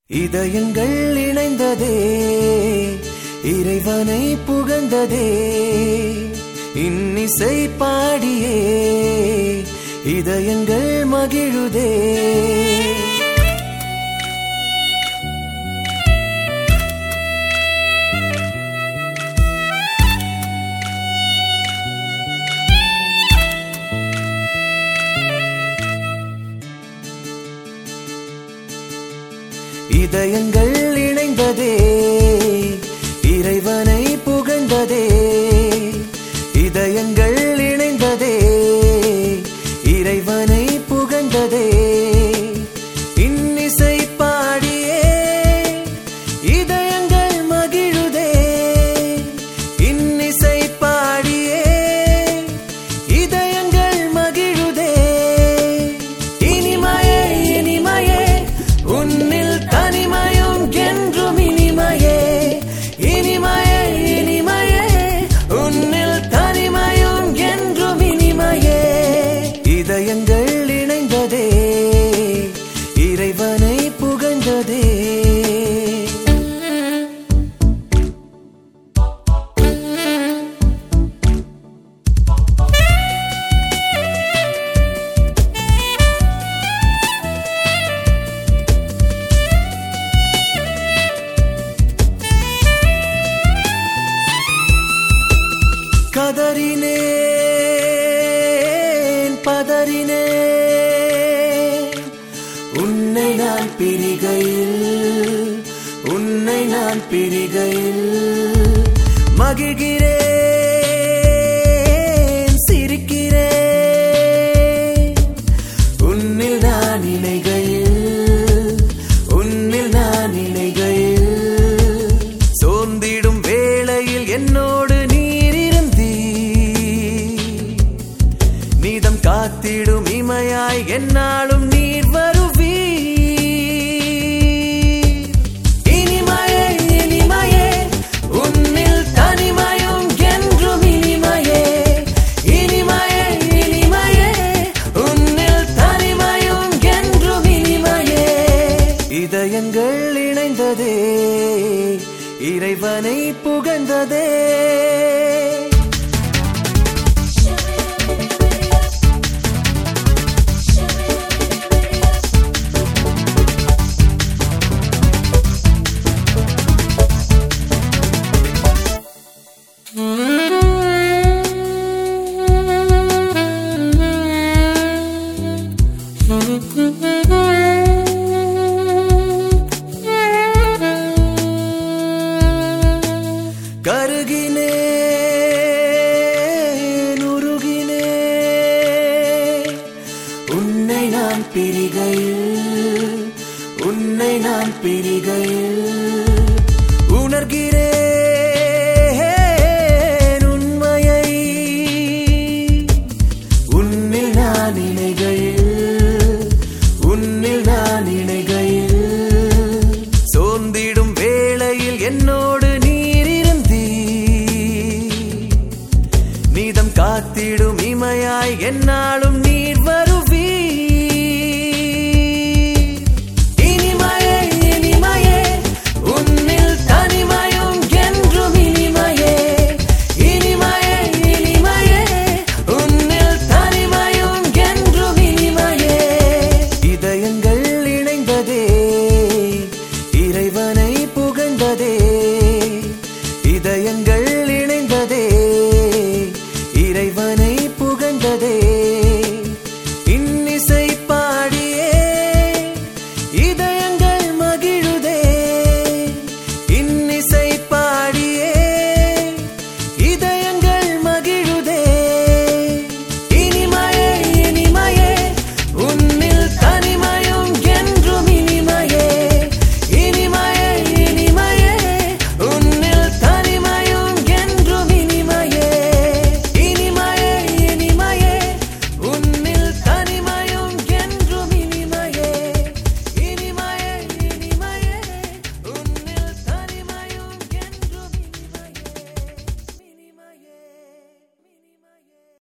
இதயங்கள் இணைந்ததே இறைவனை புகழ்ந்ததே இன்னிசை பாடியே இதயங்கள் மகிழுதே இதயங்கள் இணைந்ததே இறைவனை புகழ்ந்ததே இதயங்கள் இணைந்ததே இறைவனை புகழ்ந்ததே இன்னிசை பாடியே இதயங்கள் மகிழுதே இன்னிசை பாடியே இதயங்கள் மகிழுதே இனிமையே இனிமையே உன்னில் தனிமையும் என்றும் இனிமையே இனிமையே இனிமையே உன்னில் தனிமையும் என்றும் இனிமையே இதயங்கள் இணைந்ததே இறைவனை புகழ்ந்ததே கதறினேன் பதறினேன் உன்னை நான் பிரிகையில் உன்னை நான் பிரிகையில் மகிழ்கிறேன் சிரிக்கிறேன் உன்னில் நான் இணைகையில் உன்னில் நான் இணைகையில் சோர்ந்திடும் வேளையில் என்னோடு நீர் இருந்தீ நீதம் காத்திடும் இமையாய் என்னாலும் நீர் வருவீ இனிமையே இனிமையே உன்னில் தனிமையும் என்றும் இனிமையே இனிமையே இனிமையே உன்னில் தனிமையும் என்றும் இனிமையே இதயங்கள் இணைந்ததே இறைவனை புகழ்ந்ததே கருகினேன் உருகினேன் உன்னை நான் பிரிகையில் உன்னை நான் பிரிகையில்